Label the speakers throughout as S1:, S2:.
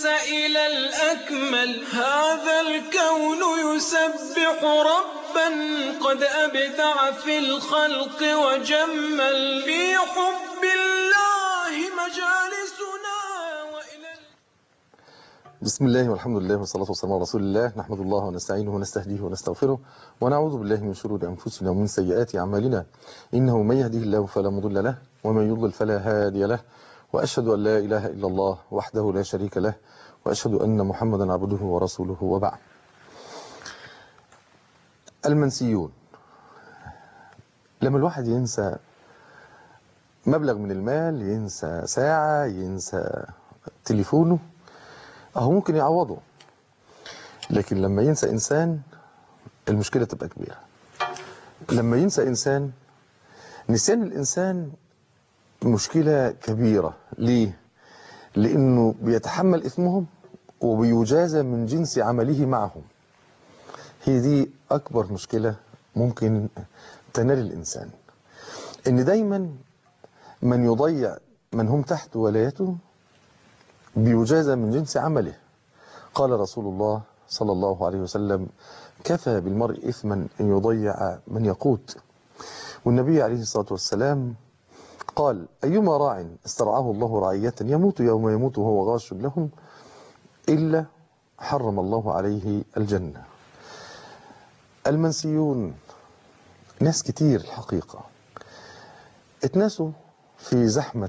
S1: الناس إلى الأكمل هذا الكون يسبح ربا قد أبدع في الخلق وجمل في حب الله مجالسنا وإلى
S2: بسم الله والحمد لله والصلاة والسلام على رسول الله نحمد الله ونستعينه ونستهديه ونستغفره ونعوذ بالله من شرور أنفسنا ومن سيئات أعمالنا إنه من يهده الله فلا مضل له ومن يضلل فلا هادي له وأشهد أن لا إله إلا الله وحده لا شريك له وأشهد أن محمدا عبده ورسوله وبعد المنسيون لما الواحد ينسى مبلغ من المال ينسى ساعة ينسى تليفونه أهو ممكن يعوضه لكن لما ينسى إنسان المشكلة تبقى كبيرة لما ينسى إنسان نسيان الإنسان مشكلة كبيرة ليه؟ لأنه بيتحمل إثمهم وبيجازى من جنس عمله معهم هي دي أكبر مشكلة ممكن تنال الإنسان إن دايما من يضيع من هم تحت ولايته بيجازى من جنس عمله قال رسول الله صلى الله عليه وسلم كفى بالمرء إثما أن يضيع من يقوت والنبي عليه الصلاة والسلام قال أيما راع استرعاه الله رعية يموت يوم يموت وهو غاش لهم إلا حرم الله عليه الجنة المنسيون ناس كتير الحقيقة اتناسوا في زحمة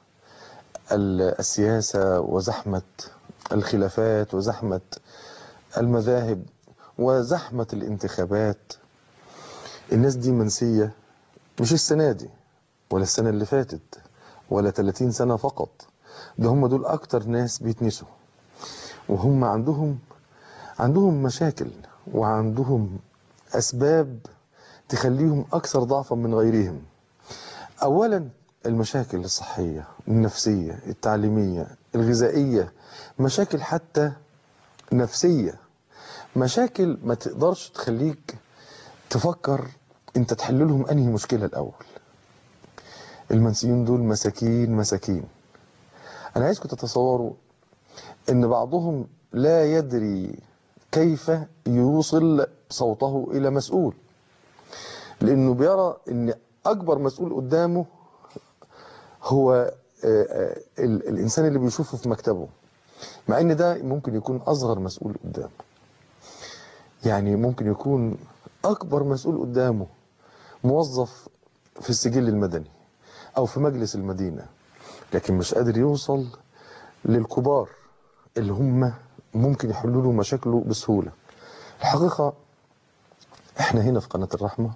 S2: السياسة وزحمة الخلافات وزحمة المذاهب وزحمة الانتخابات الناس دي منسية مش السنة دي ولا السنة اللي فاتت ولا 30 سنة فقط ده هم دول أكتر ناس بيتنسوا وهم عندهم عندهم مشاكل وعندهم أسباب تخليهم أكثر ضعفا من غيرهم أولا المشاكل الصحية النفسية التعليمية الغذائية مشاكل حتى نفسية مشاكل ما تقدرش تخليك تفكر انت تحل لهم انهي مشكلة الاول المنسيين دول مساكين مساكين انا عايزكم تتصوروا ان بعضهم لا يدري كيف يوصل صوته الى مسؤول لانه بيرى ان اكبر مسؤول قدامه هو الانسان اللي بيشوفه في مكتبه مع ان ده ممكن يكون اصغر مسؤول قدامه يعني ممكن يكون اكبر مسؤول قدامه موظف في السجل المدني او في مجلس المدينة لكن مش قادر يوصل للكبار اللي هم ممكن يحلوا له مشاكله بسهولة الحقيقة احنا هنا في قناة الرحمة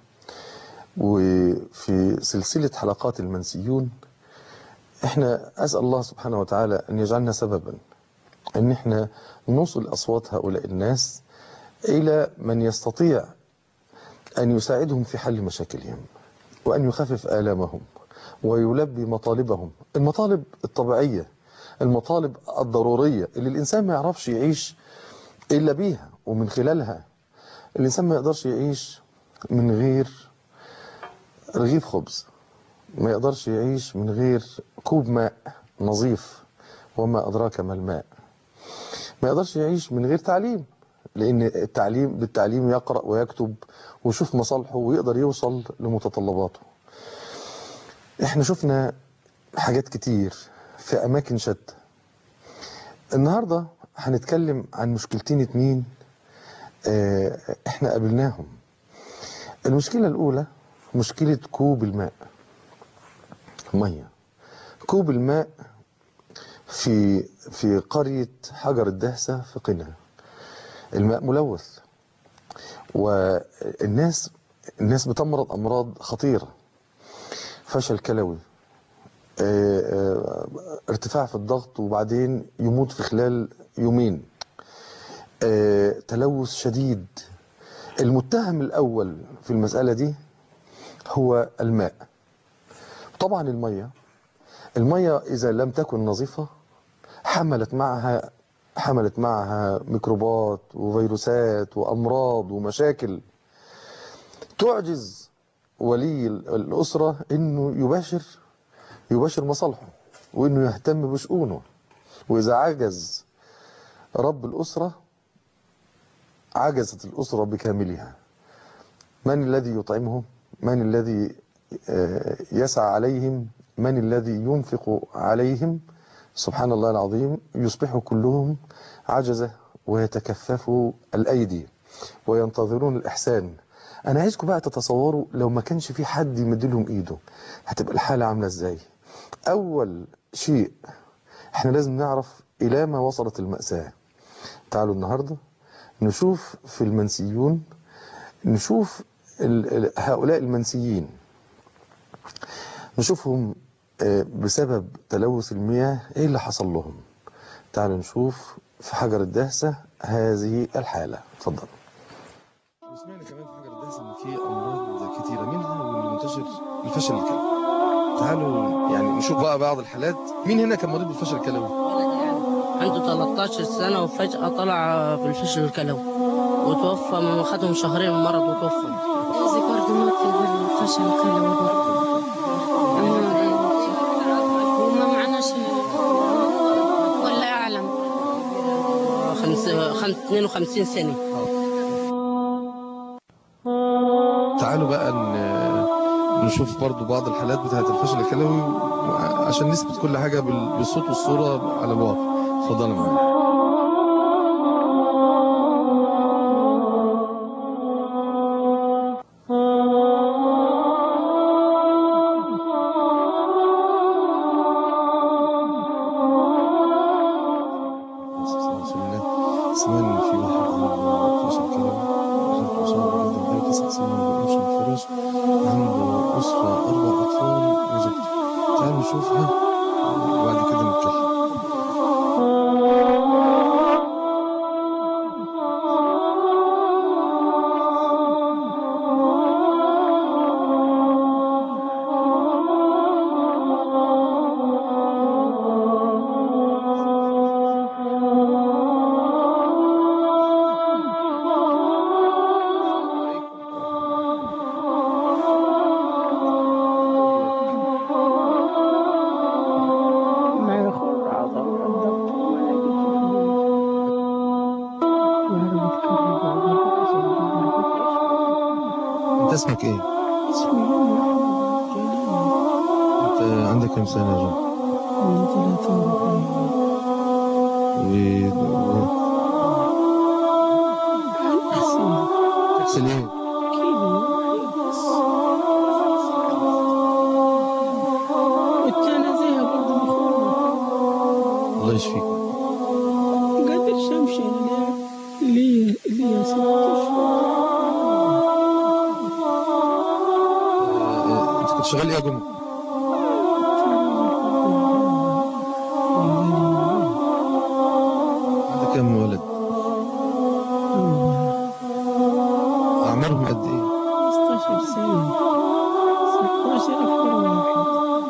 S2: وفي سلسلة حلقات المنسيون احنا اسأل الله سبحانه وتعالى ان يجعلنا سببا ان احنا نوصل اصوات هؤلاء الناس الى من يستطيع ان يساعدهم في حل مشاكلهم وان يخفف الامهم ويلبي مطالبهم المطالب الطبيعية المطالب الضرورية اللي الانسان ما يعرفش يعيش الا بيها ومن خلالها الانسان ما يقدرش يعيش من غير رغيف خبز ما يقدرش يعيش من غير كوب ماء نظيف وما أدراك ما الماء ما يقدرش يعيش من غير تعليم لأن التعليم بالتعليم يقرأ ويكتب ويشوف مصالحه ويقدر يوصل لمتطلباته احنا شفنا حاجات كتير في أماكن شتى النهاردة هنتكلم عن مشكلتين اتنين اه احنا قابلناهم المشكلة الأولى مشكلة كوب الماء مية كوب الماء في في قرية حجر الدهسة في قنا الماء ملوث والناس الناس بتمرض أمراض خطيرة فشل كلوي ارتفاع في الضغط وبعدين يموت في خلال يومين تلوث شديد المتهم الأول في المسألة دي هو الماء طبعا المية المية إذا لم تكن نظيفة حملت معها حملت معها ميكروبات وفيروسات وأمراض ومشاكل تعجز ولي الأسرة إنه يباشر يباشر مصالحه وإنه يهتم بشؤونه وإذا عجز رب الأسرة عجزت الأسرة بكاملها من الذي يطعمهم من الذي آه، يسعى عليهم من الذي ينفق عليهم سبحان الله العظيم يصبحوا كلهم عجزة ويتكففوا الأيدي وينتظرون الإحسان أنا عايزكم بقى تتصوروا لو ما كانش في حد يمدلهم إيده هتبقى الحالة عاملة إزاي أول شيء احنا لازم نعرف إلى ما وصلت المأساة تعالوا النهاردة نشوف في المنسيون نشوف ال- ال- هؤلاء المنسيين نشوفهم آه، بسبب تلوث المياه ايه اللي حصل لهم تعالوا نشوف في حجر الدهسة هذه الحالة اتفضل وسمعنا كمان في حجر الدهسة ان في امراض كتيرة منها واللي منتشر الفشل الكلوي تعالوا يعني نشوف بقى بعض الحالات مين هنا كان مريض بالفشل الكلوي
S3: عنده 13 سنة وفجأة طلع بالفشل الكلوي وتوفى من خدهم شهرين من مرض وتوفى
S4: جوزي برضه مات في الفشل الكلوي برضه وما معناش ولا أعلم
S3: خمس خمس 52 سنة
S2: تعالوا بقى ن- نشوف برضو بعض الحالات بتاعت الفشل الكلوي عشان نثبت كل حاجة بال- بالصوت والصورة على الواقع اتفضلوا معايا سمعنا ان في واحد عنده فشل كلوي وحالته صعبة جدا بقاله تسع سنين ما بيقومش من الفراش عنده أسرة أربع أطفال وزوجته تعالوا نشوفها وبعد كده نتكلم
S5: ما يخر عضل الضغط ولا يجي وهذا بتكرر بعض
S2: أنت اسمك إيه؟
S5: اسمي محمد جليل
S2: أنت عندك كم سنة يا جون؟
S5: عندي 43
S2: و... و...
S5: حسين
S2: تغسل إيه؟
S5: كيلو واحد بس والتاني زيها برضه مخروبة
S2: الله يشفيك
S5: قدرش امشي انا لي لي ست اشهر
S2: آه، أنت كنت شغال إيه يا جون؟ عندك كم ولد؟ أعمارهم قد إيه؟
S5: 15 سنة 16 أكبر واحد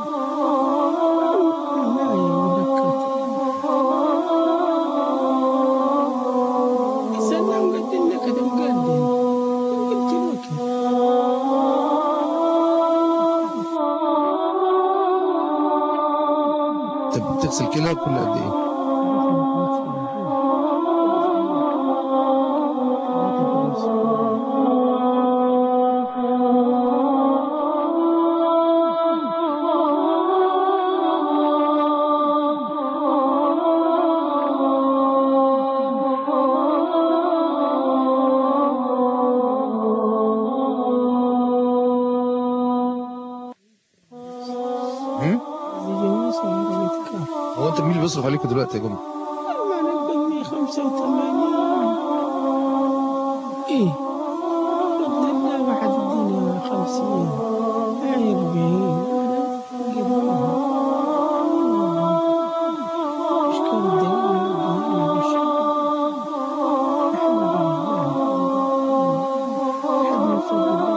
S5: معي مدكر استنى مقدم لك ده مقدم قلت الوقت
S2: أنت بتغسل كلى كل قد إيه؟ هم؟
S5: زي موسى وهذا يتكار
S2: هو أنت مين اللي بيصرف عليكم دلوقتي يا جماعة؟
S5: ما نقبلني خمسة وثمانين إيه بفضل الله واحد الدنيا خمسين هاي أربعين وأنا قبلها مش كان الدنيا الدنيا مش أحمد الله أحد من فضل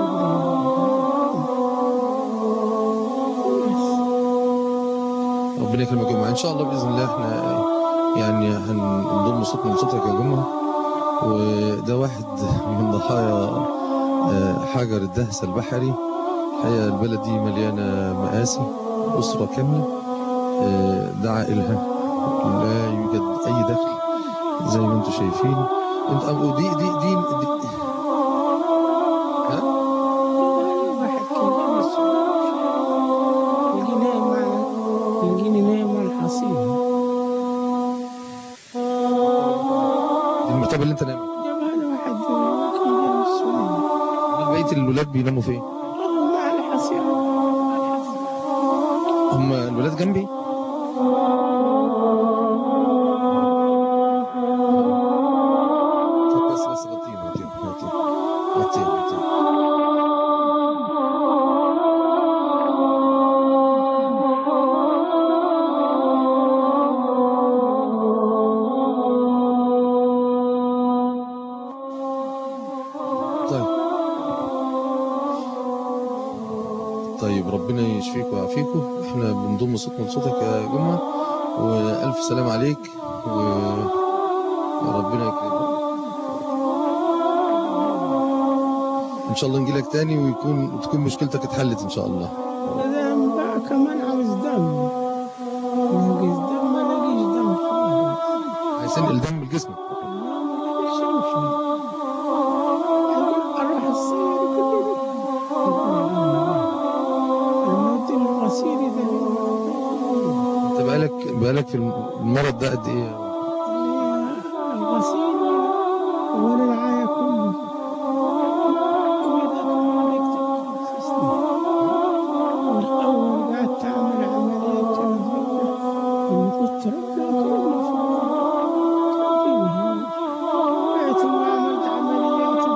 S5: الله
S2: ربنا يكرمك يا جماعة إن شاء الله بإذن الله إحنا يعني هنضم صوتنا لصوتك يا جماعة وده واحد من ضحايا آه، حجر الدهس البحري الحقيقة البلد دي مليانة مآسي أسرة كاملة آه، ده عائلها لا يوجد أي دخل زي ما انتم شايفين انت أبو دي دي دي, دي. ها
S5: واحد كان جالس يجي نايم مع يجيني نايم على الحصير
S2: دي المرتبه اللي انت نايم
S5: جابها لي واحد كان جالس ونايم.
S2: بقيه الولاد بيناموا فين
S5: آه، مع الحصير مع الحصير.
S2: هم الولاد جنبي طب بس بس غطيهم غطيهم غطيهم غطيهم غطيهم طيب طيب ربنا يشفيك ويعافيكم احنا بنضم صوتنا لصوتك يا جمعة والف سلام عليك وربنا يكرمك ان شاء الله نجيلك تاني ويكون وتكون مشكلتك اتحلت ان شاء الله
S5: بعدين بقى كمان عاوز دم ناقص دم ما لاقيش دم خالص
S2: عايزين الدم من جسمك
S5: ما لاقيش امشي أقول اروح الصيد كده الموت الغسيل ده
S2: انت بقالك بقالك في المرض ده قد ايه
S5: الغسيل ولا العاية كله كل ده كمان يكتب خمس سنين والأول قعدت أعمل عملية جراحية من كنت ربنا كرمني فيها بعت ما عملت عمليات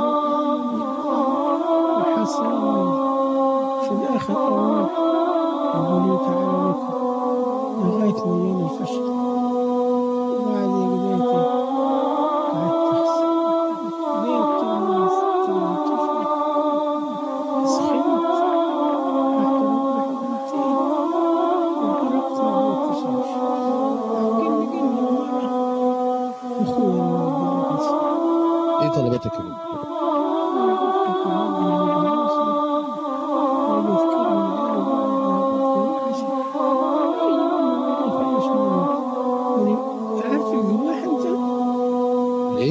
S5: وحصل في الآخر أروح أقول له تعالى بكرة لغاية ما جاني الفشل وبعدين بديت قعدت أغسل بديت تمام ثمان أشهر سخنت رحت أروح بنتين وضربت ما قدرتش أمشي قلني قلني مرة أخوي اللي
S2: ايه طلباتك يا بابا؟ ايه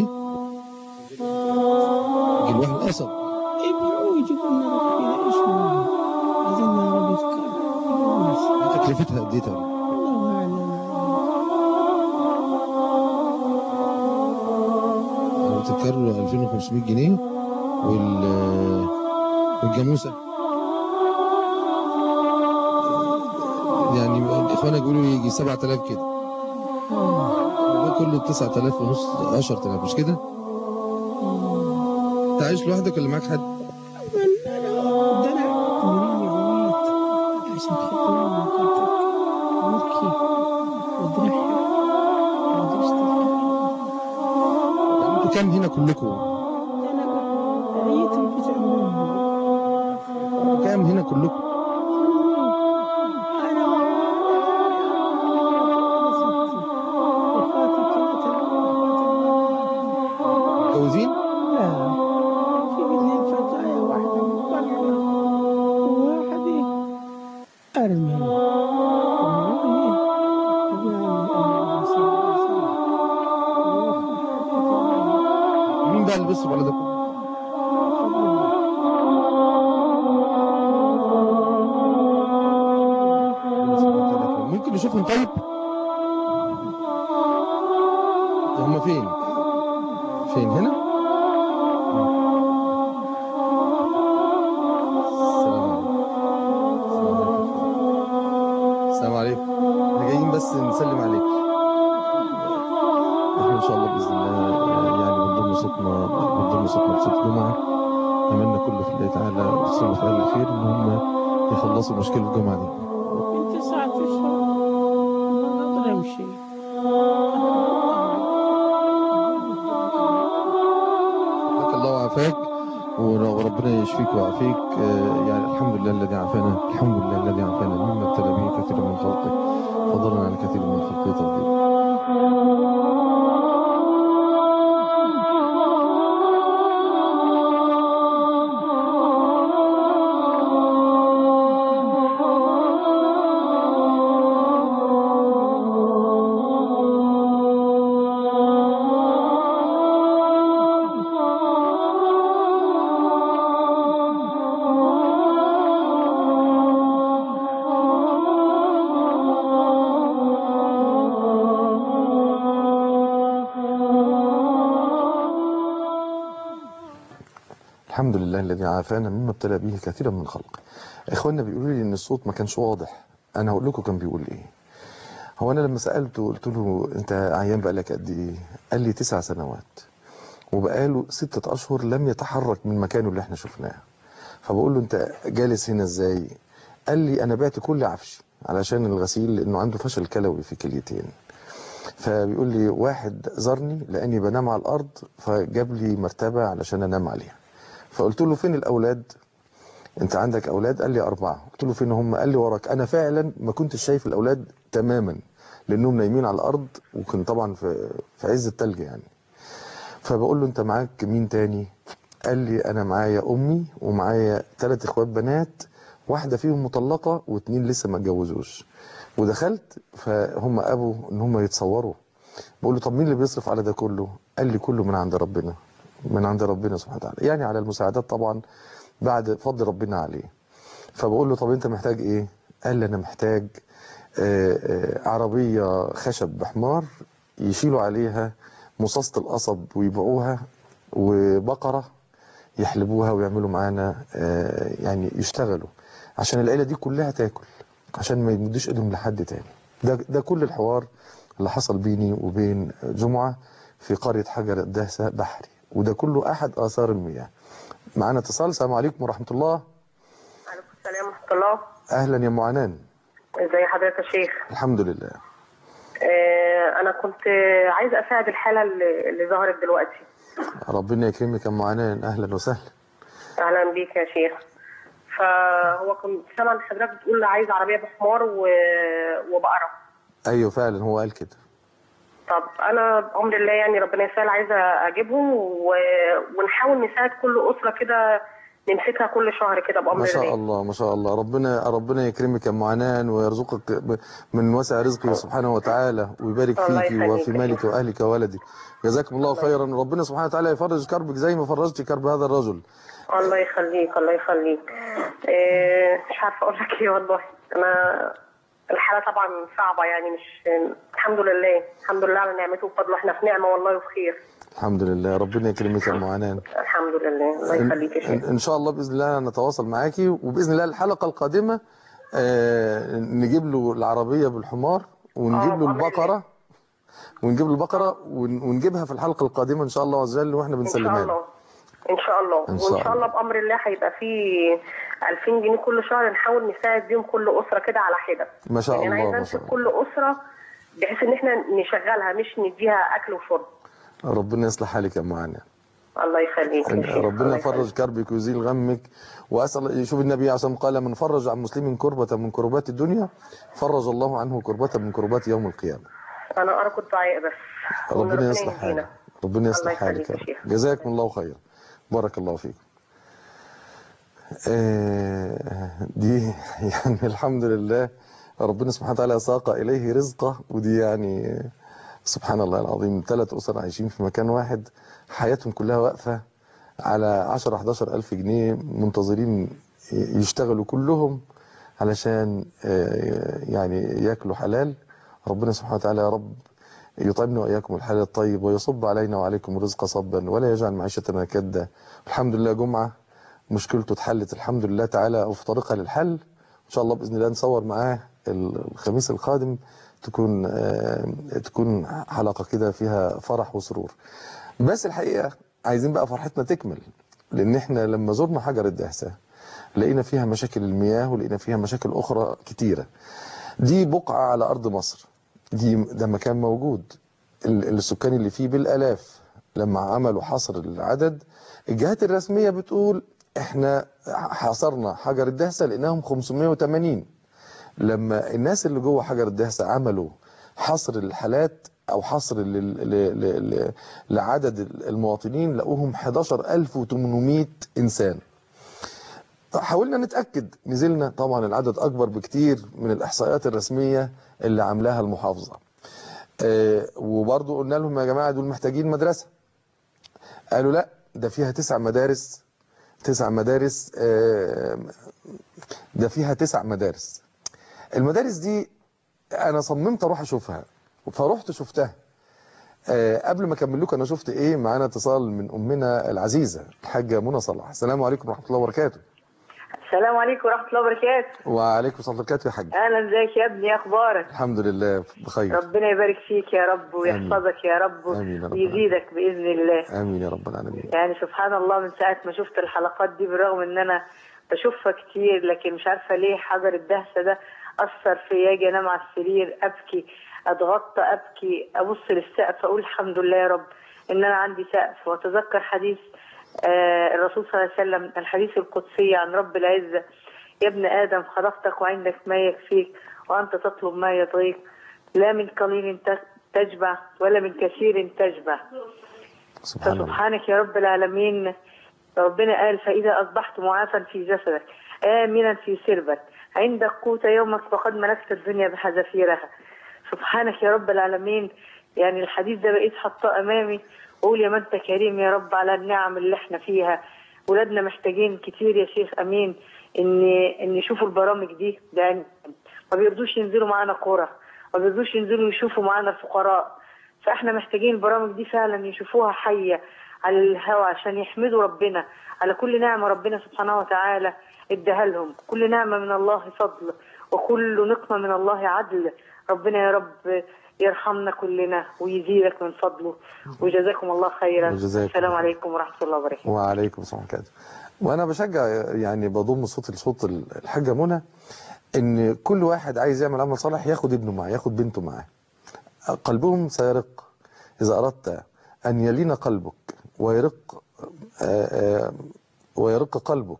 S2: جلوح القصب دي تكلفتها قد ايه تقريبا؟ بتتكرر 2500 جنيه وال والجاموسه يعني اخوانك بيقولوا يجي 7000 كده ده كله 9000 ونص 10000 مش كده؟ انت عايش لوحدك ولا معاك حد؟
S5: عشان خاطر ما كنت ابكي واترحم ما قدرتش
S2: يعني انتوا كام هنا كلكم؟
S5: انا عيت البيت عندهم
S2: كام هنا كلكم؟
S5: انا واخواتي ثلاثة
S2: متجوزين؟
S5: لا في اثنين فتاة واحدة مطلقة وواحدة أرمل
S2: مين بقى اللي بيصرف على ده كله؟ ممكن نشوفهم طيب؟ هم فين؟ فين هنا؟ السلام عليكم السلام عليكم احنا جايين بس نسلم عليك احنا ان شاء الله باذن الله آه، يعني بنضم صوتنا بنضم صوتنا بصوت جمعه عملنا كله في الله تعالى والصبر في اهل الخير ان هم يخلصوا مشكله الجمعه دي
S5: من تسعة أشهر ما أقدر أمشي
S2: شفاك الله وعافاك ور- وربنا يشفيك ويعافيك آه، يعني الحمد لله الذي عافانا الحمد لله الذي عافانا مما ابتلى به كثير من خلقه فضلا عن كثير من خلقه تفضيلا الحمد لله الذي عافانا مما ابتلى به كثيرا من خلقه اخواننا بيقولوا لي ان الصوت ما كانش واضح انا هقول لكم كان بيقول ايه هو انا لما سالته قلت له انت عيان بقالك قد ايه قال لي تسع سنوات وبقاله ستة اشهر لم يتحرك من مكانه اللي احنا شفناه فبقول له انت جالس هنا ازاي قال لي انا بعت كل عفشي علشان الغسيل لانه عنده فشل كلوي في كليتين فبيقول لي واحد زارني لاني بنام على الارض فجاب لي مرتبه علشان انام عليها فقلت له فين الاولاد انت عندك اولاد قال لي اربعه قلت له فين هم قال لي وراك انا فعلا ما كنتش شايف الاولاد تماما لانهم نايمين على الارض وكان طبعا في في عز التلج يعني فبقول له انت معاك مين تاني قال لي انا معايا امي ومعايا ثلاث اخوات بنات واحده فيهم مطلقه واثنين لسه ما اتجوزوش ودخلت فهم ابوا ان هم يتصوروا بقول له طب مين اللي بيصرف على ده كله قال لي كله من عند ربنا من عند ربنا سبحانه وتعالى يعني على المساعدات طبعا بعد فضل ربنا عليه فبقول له طب انت محتاج ايه قال لي انا محتاج آه، آه، عربية خشب بحمار يشيلوا عليها مصاصة القصب ويبيعوها وبقرة يحلبوها ويعملوا معانا آه، يعني يشتغلوا عشان العيلة دي كلها تاكل عشان ما يمدوش ايدهم لحد تاني ده ده كل الحوار اللي حصل بيني وبين جمعة في قرية حجر الدهسة بحري وده كله أحد آثار المياه معانا اتصال السلام عليكم ورحمة الله
S6: عليكم السلام ورحمة الله
S2: أهلا يا أم عنان
S6: ازي حضرتك يا شيخ
S2: الحمد لله
S6: آه انا كنت عايزة اساعد الحالة اللي, اللي ظهرت دلوقتي
S2: ربنا يكرمك يا أم عنان أهلا وسهلا
S6: اهلا بيك يا شيخ فهو كنت سامع ان حضرتك بتقول عايز عربية بحمار و... وبقرة
S2: أيوه فعلا هو قال كده
S6: طب انا بامر الله يعني ربنا يسهل عايزة اجيبهم و... ونحاول نساعد كل اسرة كده نمسكها كل شهر كده بامر
S2: ما شاء
S6: الله
S2: الله ما شاء الله ربنا ربنا يكرمك يا ام عنان ويرزقك ب- من واسع رزقه سبحانه وتعالى ويبارك
S6: الله
S2: فيك
S6: يخليك
S2: وفي
S6: يا
S2: مالك
S6: شيخ.
S2: واهلك وولدك جزاكم الله خيرا ربنا سبحانه وتعالى يفرج كربك زي ما فرجت كرب هذا الرجل
S6: الله يخليك الله يخليك إيه مش عارفه اقول لك ايه والله انا الحاله طبعا صعبه يعني مش الحمد لله الحمد لله على نعمته وفضله احنا في نعمه والله وفي خير
S2: الحمد لله ربنا يكرمك يا ام عنان
S6: الحمد لله الله يخليك يا
S2: إن,
S6: شيخ
S2: ان شاء الله باذن الله نتواصل معاكي وباذن الله الحلقه القادمه آه نجيب له العربيه بالحمار ونجيب
S6: آه،
S2: له
S6: بأمر
S2: البقره ونجيب له البقره ون- ونجيبها في الحلقه القادمه ان شاء الله عز وجل واحنا
S6: ان شاء
S2: بنسلمها له
S6: الله ان شاء الله
S2: إن شاء
S6: وان شاء الله بامر الله هيبقى في 2000 جنيه كل شهر نحاول نساعد بيهم كل اسره كده على حده
S2: ما شاء
S6: يعني انا
S2: الله
S6: عايزه
S2: ما شاء
S6: امسك
S2: الله
S6: كل اسره بحيث ان احنا نشغلها مش نديها اكل وشرب
S2: ربنا يصلح حالك يا ام عنان
S6: الله يخليك يا شيخ
S2: ربنا
S6: الله
S2: يفرج
S6: يخليك.
S2: كربك ويزيل غمك واسال شوف النبي عليه الصلاه والسلام قال من فرج عن مسلم كربة من كربات الدنيا فرج الله عنه كربة من كربات يوم القيامه
S6: انا ارجو الدعاء بس وإن
S2: ربنا يصلح
S6: يهدينا.
S2: حالك ربنا يصلح
S6: الله
S2: حالك
S6: يخليك
S2: يا
S6: يا
S2: رب.
S6: شيخ.
S2: جزاكم الله خير بارك الله فيكم آه، دي يعني الحمد لله ربنا سبحانه وتعالى ساق إليه رزقه ودي يعني سبحان الله العظيم ثلاث أسر عايشين في مكان واحد حياتهم كلها واقفة على 10 11 ألف جنيه منتظرين يشتغلوا كلهم علشان آه، يعني ياكلوا حلال ربنا سبحانه وتعالى يا رب يطعمنا وإياكم الحلال الطيب ويصب علينا وعليكم الرزق صبا ولا يجعل معيشتنا كدا الحمد لله جمعة مشكلته اتحلت الحمد لله تعالى أو في طريقها للحل إن شاء الله بإذن الله نصور معاه الخميس القادم تكون آه، تكون حلقة كده فيها فرح وسرور بس الحقيقة عايزين بقى فرحتنا تكمل لأن احنا لما زرنا حجر الدهسة لقينا فيها مشاكل المياه ولقينا فيها مشاكل أخرى كتيرة دي بقعة على أرض مصر دي ده مكان موجود ال- السكان اللي فيه بالآلاف لما عملوا حصر العدد الجهات الرسمية بتقول احنا حصرنا حجر الدهسة لقيناهم 580 لما الناس اللي جوه حجر الدهسة عملوا حصر الحالات او حصر لل- ل- ل- ل- لعدد المواطنين لقوهم 11800 انسان حاولنا نتأكد نزلنا طبعا العدد أكبر بكتير من الإحصائيات الرسمية اللي عاملاها المحافظة آه، وبرضو قلنا لهم يا جماعة دول محتاجين مدرسة قالوا لا ده فيها تسع مدارس تسع مدارس آه، ده فيها تسع مدارس المدارس دي أنا صممت أروح أشوفها فروحت شفتها آه، قبل ما اكمل لكم انا شفت ايه معانا اتصال من امنا العزيزه الحاجه منى صلاح السلام عليكم ورحمه الله وبركاته
S7: السلام عليكم ورحمة الله وبركاته
S2: وعليكم السلام ورحمه الله وبركاته يا حاج
S7: أهلا ازيك يا ابني إيه أخبارك
S2: الحمد لله بخير
S7: ربنا يبارك فيك يا رب ويحفظك يا رب
S2: آمين يا رب
S7: ويزيدك بإذن الله
S2: امين يا رب العالمين
S7: يعني سبحان الله من ساعة ما شفت الحلقات دي بالرغم إن أنا بشوفها كتير لكن مش عارفة ليه حجر الدهسة ده أثر فيا أجي أنام على السرير أبكي أتغطى أبكي أبص للسقف أقول الحمد لله يا رب إن أنا عندي سقف وأتذكر حديث آه الرسول صلى الله عليه وسلم الحديث القدسي عن رب العزة يا ابن آدم خلقتك وعندك ما يكفيك وأنت تطلب ما يطغيك لا من قليل ت- تجبع ولا من كثير تجبع
S2: سبحان الله
S7: فسبحانك يا رب العالمين ربنا قال فإذا أصبحت معافا في جسدك آمنا في سربك عندك قوت يومك فقد ملكت الدنيا بحذافيرها سبحانك يا رب العالمين يعني الحديث ده بقيت حاطاه أمامي قول يا من أنت كريم يا رب على النعم اللي احنا فيها ولادنا محتاجين كتير يا شيخ أمين إن إن يشوفوا البرامج دي لأن ما بيرضوش ينزلوا معانا قرى ما بيرضوش ينزلوا يشوفوا معانا الفقراء فاحنا محتاجين البرامج دي فعلا يشوفوها حية على الهوا عشان يحمدوا ربنا على كل نعمة ربنا سبحانه وتعالى اداها لهم كل نعمة من الله فضل وكل نقمة من الله عدل ربنا يا رب يرحمنا كلنا ويزيدك من فضله وجزاكم الله خيرا
S2: وجزاكم
S7: السلام
S2: الله.
S7: عليكم ورحمة الله وبركاته
S2: وعليكم السلام ورحمه الله وبركاته. وانا بشجع يعني بضم صوت لصوت الحاجه منى ان كل واحد عايز يعمل عمل صالح ياخد ابنه معاه ياخد بنته معاه قلبهم سيرق اذا اردت ان يلين قلبك ويرق آه، آه، ويرق قلبك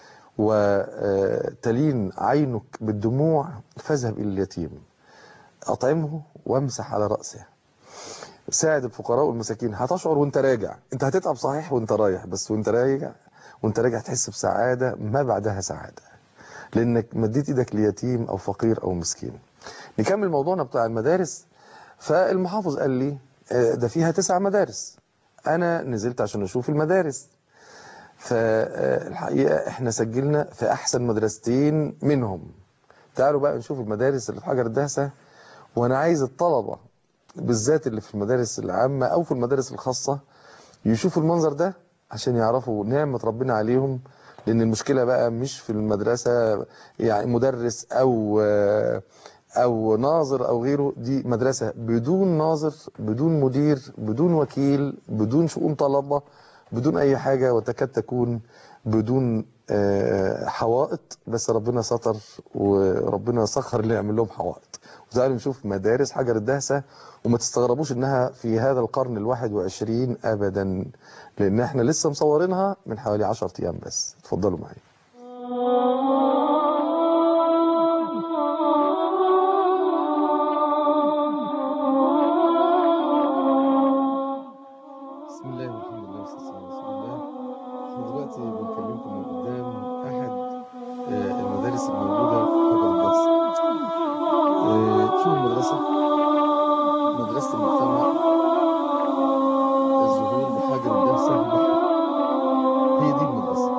S2: وتلين عينك بالدموع فاذهب الى اليتيم اطعمه وامسح على راسه ساعد الفقراء والمساكين هتشعر وانت راجع انت هتتعب صحيح وانت رايح بس وانت راجع وانت راجع تحس بسعادة ما بعدها سعادة لانك مديت ايدك ليتيم او فقير او مسكين نكمل موضوعنا بتاع المدارس فالمحافظ قال لي آه، ده فيها تسع مدارس انا نزلت عشان اشوف المدارس فالحقيقة احنا سجلنا في احسن مدرستين منهم تعالوا بقى نشوف المدارس اللي في حجر الدهسة وانا عايز الطلبة بالذات اللي في المدارس العامة او في المدارس الخاصة يشوفوا المنظر ده عشان يعرفوا نعمة ربنا عليهم لان المشكلة بقى مش في المدرسة يعني مدرس او او ناظر او غيره دي مدرسة بدون ناظر بدون مدير بدون وكيل بدون شؤون طلبة بدون اي حاجة وتكاد تكون بدون آه، حوائط بس ربنا ستر وربنا سخر اللي يعمل لهم حوائط وتعالوا نشوف مدارس حجر الدهسة وما تستغربوش انها في هذا القرن الواحد وعشرين ابدا لان احنا لسه مصورينها من حوالي عشر ايام بس اتفضلوا معايا بسم الله والحمد لله والصلاة والسلام على رسول الله احنا دلوقتي بنكلمكم من قدام احد آه، المدارس الموجودة في حجر الدهسة آه، شوفوا المدرسة مدرسة المجتمع الظهور بحجر الدهسة البحر هي دي المدرسة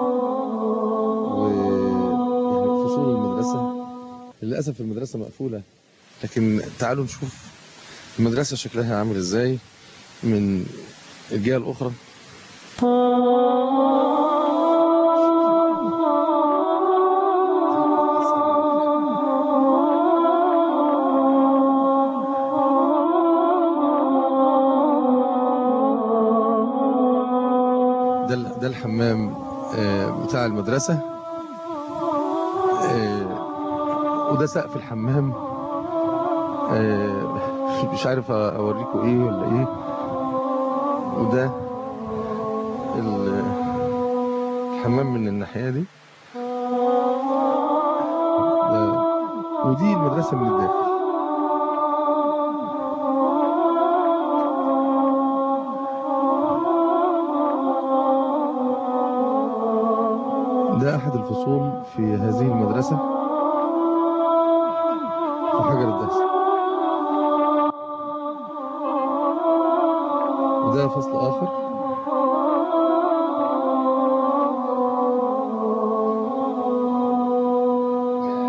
S2: ويعني فصول المدرسة للأسف المدرسة مقفولة لكن تعالوا نشوف المدرسة شكلها عامل ازاي من الجهة الأخرى ده ال- ده الحمام آه، بتاع المدرسة آه، وده سقف الحمام آه، مش عارف اوريكم ايه ولا ايه وده ال- الحمام من الناحية دي ده- ودي المدرسة من الداخل ده أحد الفصول في هذه المدرسة في حجر الدهس وده فصل آخر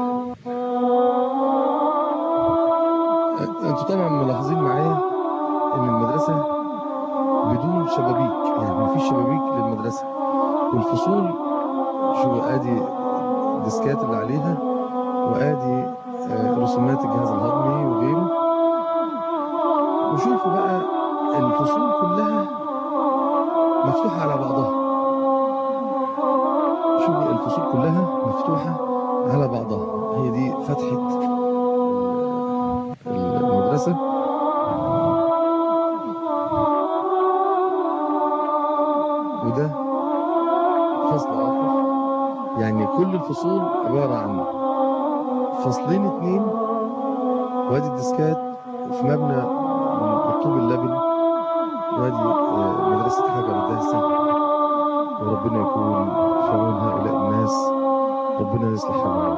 S2: انتوا طبعا ملاحظين معايا ان المدرسة بدون شبابيك يعني ما فيش شبابيك للمدرسة والفصول شو ادي الديسكات اللي عليها وادي آه، رسومات الجهاز الهضمي وغيره وشوفوا بقى الفصول كلها مفتوحة على بعضها شوفوا الفصول كلها مفتوحة على بعضها هي دي فتحة ال- المدرسة وده فصل آخر يعني كل الفصول عبارة عن فصلين اتنين وادي الديسكات في مبنى بالطوب اللبن وادي آه، مدرسة حجر الدهسة وربنا يكون في عون هؤلاء الناس ربنا يصلح حالهم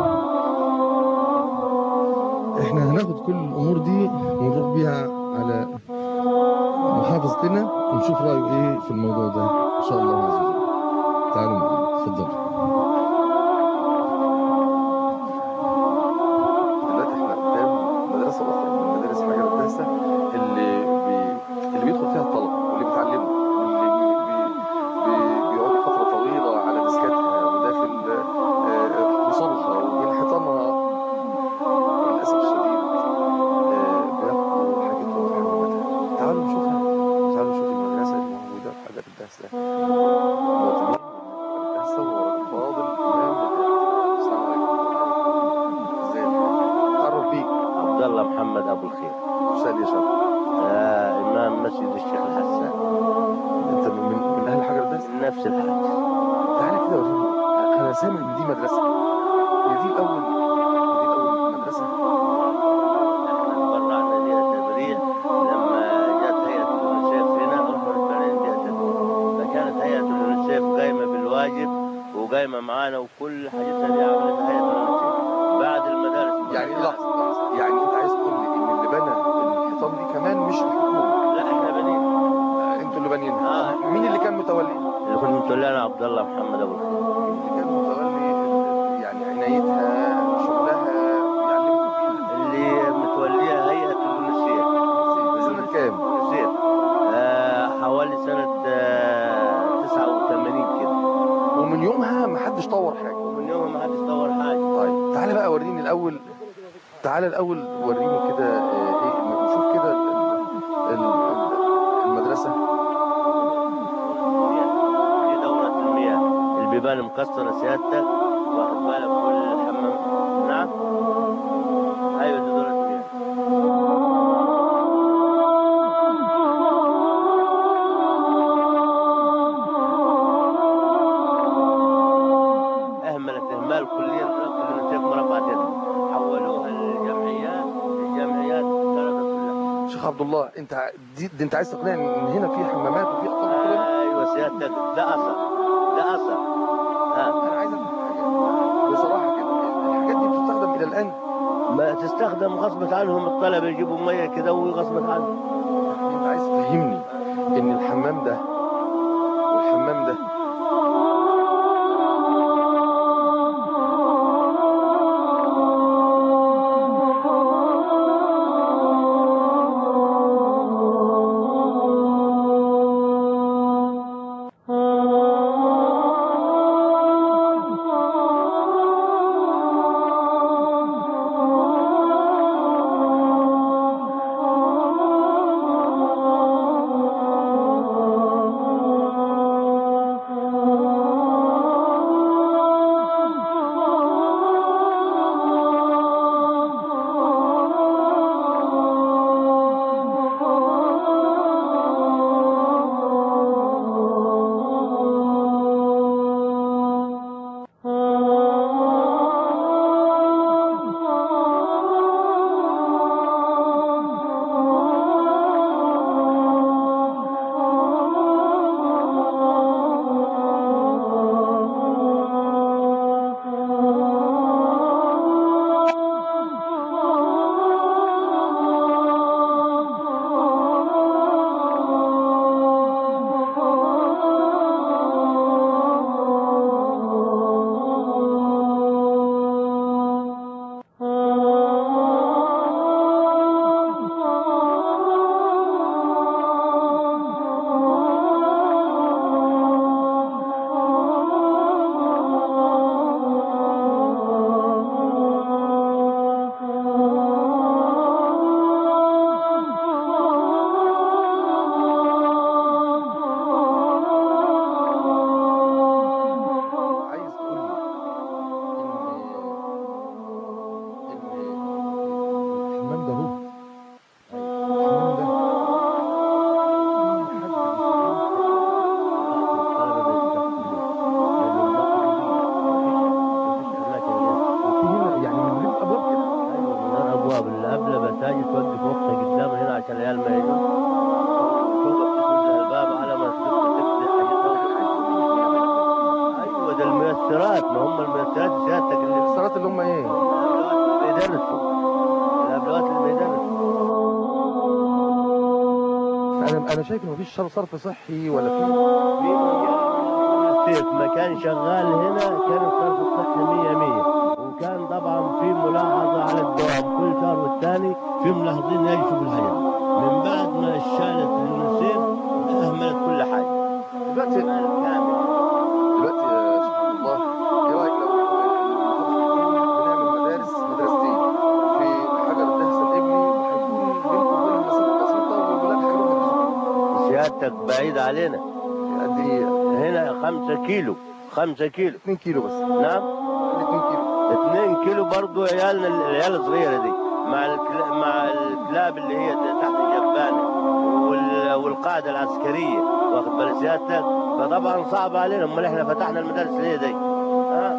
S2: احنا هناخد كل الامور دي ونروح بيها على محافظتنا ونشوف رايه ايه في الموضوع ده ان شاء الله عز وجل تعالوا معانا اتفضلوا دلوقتي احنا قدام مدرسه اخرى من مدارس حجر الدهسه اللي بي... اللي بيدخل فيها الطلبه واللي بيتعلموا واللي بي... بي... بي... بيقعدوا فتره طويله على ديسكاتها وداخل آه، فصولها وبين حيطانها للاسف الشديد آه، بياخدوا حاجتهم في حماماتها تعالوا نشوفها تعالوا نشوف المدرسه اللي موجوده في حجر الدهسه مواطنين الدهسه وفاضل امام السلام عليكم ازيك تعرف بيك
S8: عبد الله محمد ابو الخير
S2: سال يا شباب
S8: آه امام مسجد الشيخ الحسان
S2: انت من من, من اهل حجر الدهسه
S8: من نفس الحاج
S2: تعالى كده وريني انا سامع ان دي مدرسه هي دي الاول دي الاول مدرسه
S8: احنا تبرعنا لها تبريع لما جت هيئه اليونيسيف هنا اخرج بعدين لها تبريع فكانت هيئه اليونيسيف قايمه بالواجب وقايمه معانا وكل حاجتها اللي عملتها هيئه اليونيسيف بعد المدارس
S2: يعني لحظه لحظه يعني انت عايز تقول لي ان اللي بنى الحيطان دي كمان مش الحكومه
S8: لا احنا بنين
S2: آه، انتوا اللي بانيينها
S8: آه.
S2: مين اللي كان متولي
S8: اللي كنا متولانا عبد الله محمد ابو الخير
S2: اللي كان متولي يعني عنايتها شغلها بيعلمكم فيها
S8: اللي متوليها هيئه اليونيسيف
S2: سنه كام
S8: يصير آه حوالي سنة آه 89 كده
S2: ومن يومها ما حدش طور حاجه
S8: ومن يوم ما حدش طور حاجة
S2: طيب تعالى بقى وريني الاول تعالى الاول وريني كده آه، ايه نشوف كده ال- ال- المدرسه
S8: دي دورة المياه البيبان مكسرة سيادتك واخد بالك كل الحمام نعم ايوه دي دورة المياه اهملت اهمال كليا كلنا شايف مربع يد حولوها للجمعيات الجمعيات كانت كلها
S2: شيخ عبد الله انت ع- دي, دي انت عايز تقنعني ان هنا في حمامات وفي اطفال كده
S8: ايوه سيادتك ده اثر ده اثر ها
S2: انا عايز افهم حاجه بصراحه كده الحاجات دي بتستخدم الى الان
S8: ما تستخدم غصبت عنهم الطلبه يجيبوا ميه كده وغصبت عنهم
S2: انت عايز تفهمني ان الحمام ده والحمام ده
S8: المساجد توقف وقتها قدام هنا عشان العيال ما يجوا توقف تسد الباب على ما ايوه ده الميسرات ما هم الميسرات سيادتك اللي
S2: المسارات اللي هم ايه
S8: بيدرسوا الابلات اللي بيدرسوا
S2: انا انا شايف ان مفيش شر- صرف صحي ولا في
S8: في السيف ما كان شغال هنا كان الصرف الصحي 100 100 وكان طبعا في ملاحظه على الدوام كل شهر والثاني في ملاحظين يكشفوا الحاجه من بعد ما شالت اليونيسيف اهملت كل حاجه
S2: دلوقتي
S8: كامل
S2: دلوقتي يا سبحان الله ايه رايك لو بنعمل مدارس مدرستين في حجر الدهسه الابني وهيكون بينكم وبين مسافه بسيطه والولاد هيروحوا
S8: سيادتك بعيد علينا
S2: قد ايه
S8: هنا خمسة كيلو خمسة كيلو
S2: 2 كيلو بس
S8: نعم
S2: 2 كيلو
S8: اثنين كيلو برضو عيالنا العيال الصغيرة دي مع الكلا- مع الكلاب اللي هي تحت الجبانة وال- والقاعدة العسكرية واخد بال سيادتك فطبعا صعب علينا امال احنا فتحنا المدارس ليه دي ها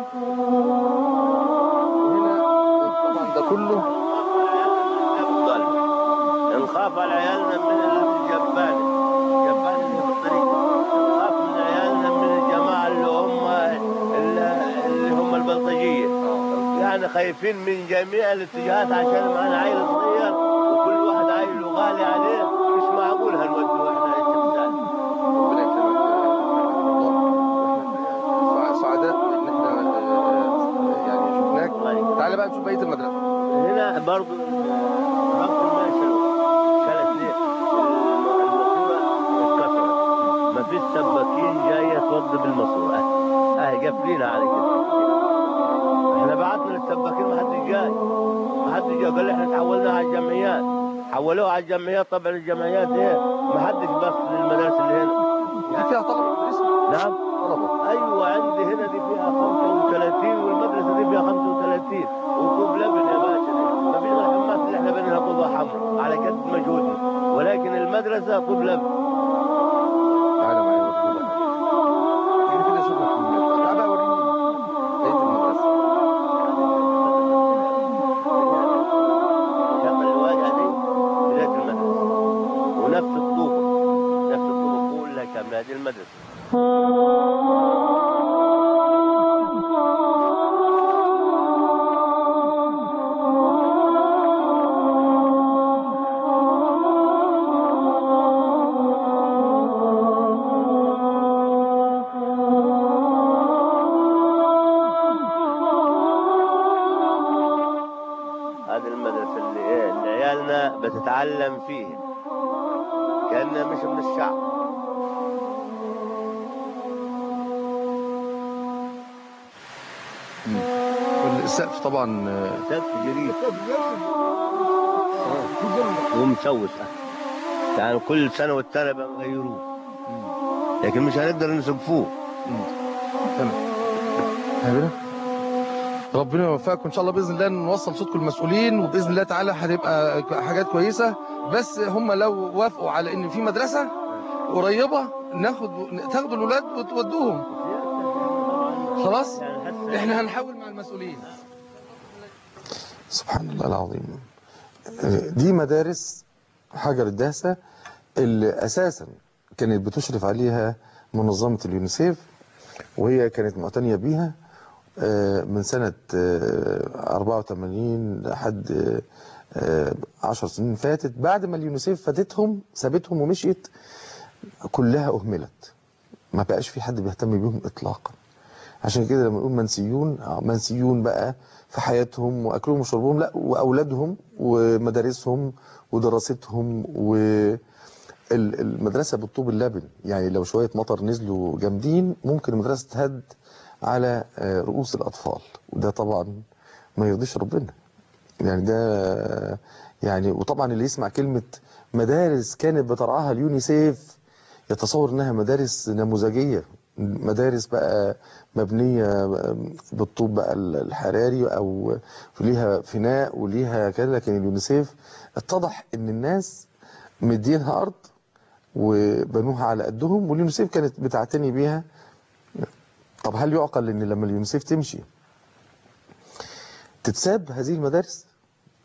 S2: هنا طبعا ده كله
S8: يفضل نخاف على عيالنا من الجبانة الجبانة اللي في الطريق نخاف من عيالنا من الجماعة اللي هم اللي هم البلطجية يعني خايفين من جميع الاتجاهات عشان معنا عيل صغير وكل واحد عيله غالي عليه مش معقول هنوديه احنا التمثال
S2: ربنا يكرمك والله احنا سعداء ان احنا آه، يعني شفناك تعالى بقى نشوف بقيه المدرسه
S8: هنا برضو ربط الماء شلو شلت ليه الماسورة اتكسرت ما فيش سباكين جاية توضب الماسورة اه اهي قافلينها على كده احنا بعتنا للسباكين ما حدش جاي ما حدش جاي قال لي احنا تحولناها على الجمعيات حولوها على الجمعيات طبعا الجمعيات ايه ما حدش بص للمدارس اللي هنا
S2: دي فيها طلبه بتدرسوا
S8: نعم
S2: طلبه
S8: ايوه عندي هنا دي فيها 35 والمدرسه دي فيها 35 وكوب لبن يا باشا ما فيش غير الحماس اللي احنا بنينا طوبه حمراء على قد مجهودنا ولكن المدرسه طوب لبن
S2: تعالى معايا وريني بقى احنا كده شفنا الكميات تعالى بقى وريني بقيه المدرسه
S8: شغل الواجهه دي بدايه المدرسه ونفس الطوبه نفس الطوبه كلها كامله هذه المدرسه هذه المدرسة اللي ايه اللي عيالنا بتتعلم فيها كأنها مش من الشعب
S2: والسقف طبعا آه،
S8: سقف جريء ومسوسة يعني كل سنة والتانية بنغيروه لكن مش هنقدر نسقفوه
S2: تمام هنا ربنا يوفقكم ان شاء الله باذن الله نوصل صوتكم المسؤولين وباذن الله تعالى هتبقى حاجات كويسه بس هم لو وافقوا على ان في مدرسه قريبه ناخد تاخدوا الاولاد وتودوهم خلاص احنا هنحاول مع المسؤولين سبحان الله العظيم دي مدارس حجر الدهسة اللي أساسا كانت بتشرف عليها منظمة اليونيسيف وهي كانت معتنية بيها آه، من سنة آه، 84 لحد آه، 10 سنين فاتت بعد ما اليونيسيف فاتتهم سابتهم ومشيت كلها أهملت ما بقاش في حد بيهتم بيهم إطلاقا عشان كده لما نقول منسيون آه، منسيون بقى في حياتهم واكلهم وشربهم لا واولادهم ومدارسهم ودراستهم والمدرسه بالطوب اللبن يعني لو شويه مطر نزلوا جامدين ممكن المدرسه تهد على آه، رؤوس الاطفال وده طبعا ما يرضيش ربنا يعني ده يعني وطبعا اللي يسمع كلمه مدارس كانت بترعاها اليونيسيف يتصور انها مدارس نموذجيه مدارس بقى مبنيه بالطوب بقى الحراري او ليها فناء وليها كده لكن اليونيسيف اتضح ان الناس مدينها ارض وبنوها على قدهم واليونيسيف كانت بتعتني بيها طب هل يعقل ان لما اليونيسيف تمشي تتساب هذه المدارس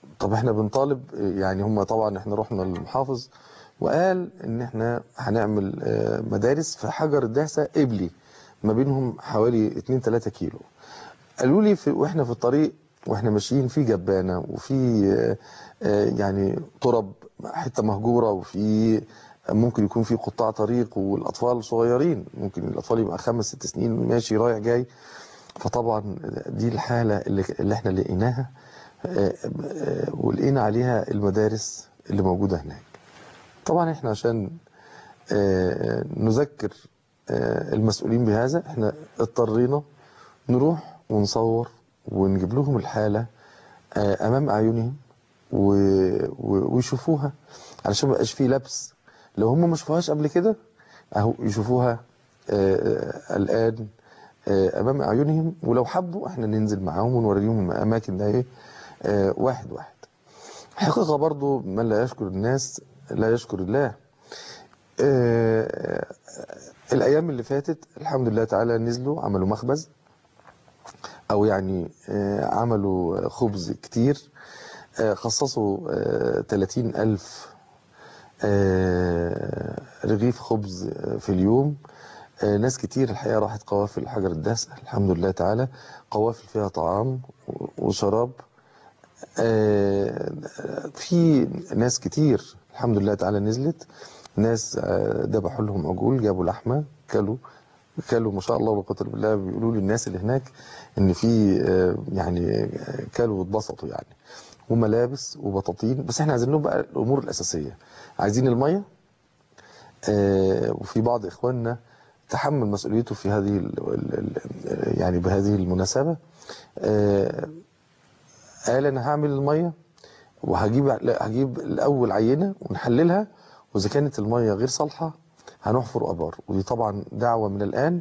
S2: طب احنا بنطالب يعني هم طبعا احنا رحنا للمحافظ وقال ان احنا هنعمل آه، مدارس في حجر الدهسة قبلي ما بينهم حوالي 2 3 كيلو قالوا لي في واحنا في الطريق واحنا ماشيين في جبانة وفي آه، آه، يعني ترب حتة مهجورة وفي ممكن يكون في قطاع طريق والاطفال صغيرين ممكن الاطفال يبقى خمس ست سنين ماشي رايح جاي فطبعا دي الحالة اللي, اللي احنا لقيناها آه، آه، ولقينا عليها المدارس اللي موجودة هناك طبعا احنا عشان آه، نذكر آه، المسؤولين بهذا احنا اضطرينا نروح ونصور ونجيب لهم الحالة آه، امام اعينهم و- و- ويشوفوها علشان ما يبقاش فيه لبس لو هم ما شافوهاش قبل كده اهو يشوفوها آه، الان آه، امام اعينهم ولو حبوا احنا ننزل معاهم ونوريهم الاماكن ده ايه آه، واحد واحد حقيقة برضو من لا يشكر الناس لا يشكر الله آه، الأيام اللي فاتت الحمد لله تعالى نزلوا عملوا مخبز أو يعني آه، عملوا خبز كتير آه، خصصوا آه، 30 ألف آه، رغيف خبز آه، في اليوم آه، ناس كتير الحقيقة راحت قوافل حجر الدهسة الحمد لله تعالى قوافل فيها طعام و- وشراب آه، في ناس كتير الحمد لله تعالى نزلت ناس آه، ذبحوا لهم عجول جابوا لحمة كلوا كلوا ما شاء الله ولا قوة إلا بالله بيقولوا لي الناس اللي هناك ان في آه، يعني آه، كلوا واتبسطوا يعني وملابس وبطاطين بس احنا عايزين لهم بقى الامور الاساسيه عايزين الميه آه، وفي بعض اخواننا تحمل مسؤوليته في هذه ال ال ال يعني بهذه المناسبه آه، قال انا هعمل الميه وهجيب لا، هجيب الاول عينه ونحللها واذا كانت الميه غير صالحه هنحفر ابار ودي طبعا دعوه من الان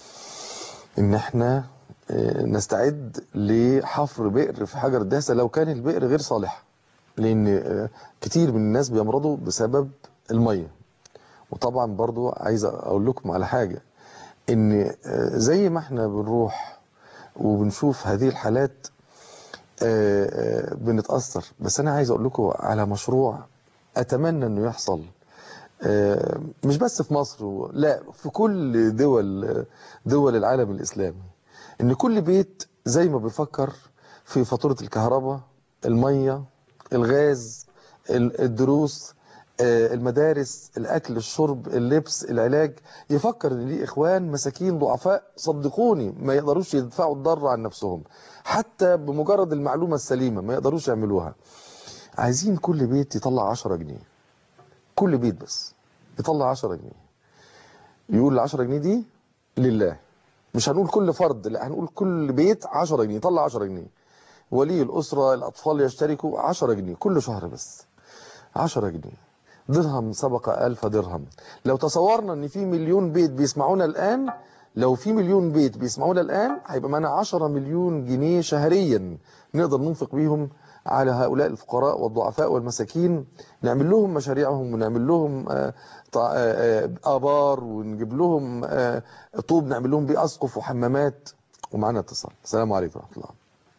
S2: ان احنا آه، نستعد لحفر بئر في حجر الدهسه لو كان البئر غير صالح لان آه، كتير من الناس بيمرضوا بسبب الميه وطبعا برضو عايز اقول لكم على حاجه ان آه، زي ما احنا بنروح وبنشوف هذه الحالات آه، آه، بنتاثر بس انا عايز اقول لكم على مشروع اتمنى انه يحصل آه، مش بس في مصر و- لا في كل دول دول العالم الإسلامي إن كل بيت زي ما بيفكر في فاتورة الكهرباء المية الغاز ال- الدروس آه، المدارس الأكل الشرب اللبس العلاج يفكر إن ليه إخوان مساكين ضعفاء صدقوني ما يقدروش يدفعوا الضر عن نفسهم حتى بمجرد المعلومة السليمة ما يقدروش يعملوها عايزين كل بيت يطلع 10 جنيه كل بيت بس يطلع 10 جنيه يقول ال 10 جنيه دي لله مش هنقول كل فرد لا هنقول كل بيت 10 جنيه يطلع 10 جنيه ولي الأسرة الأطفال يشتركوا 10 جنيه كل شهر بس 10 جنيه درهم سبق ألف درهم لو تصورنا ان في مليون بيت بيسمعونا الآن لو في مليون بيت بيسمعونا الآن هيبقى معانا 10 مليون جنيه شهريا نقدر ننفق بيهم على هؤلاء الفقراء والضعفاء والمساكين نعمل لهم مشاريعهم ونعمل لهم آه، طا- آه، آه، آبار ونجيب لهم آه، طوب نعمل لهم بيه أسقف وحمامات ومعانا اتصال السلام عليكم ورحمة الله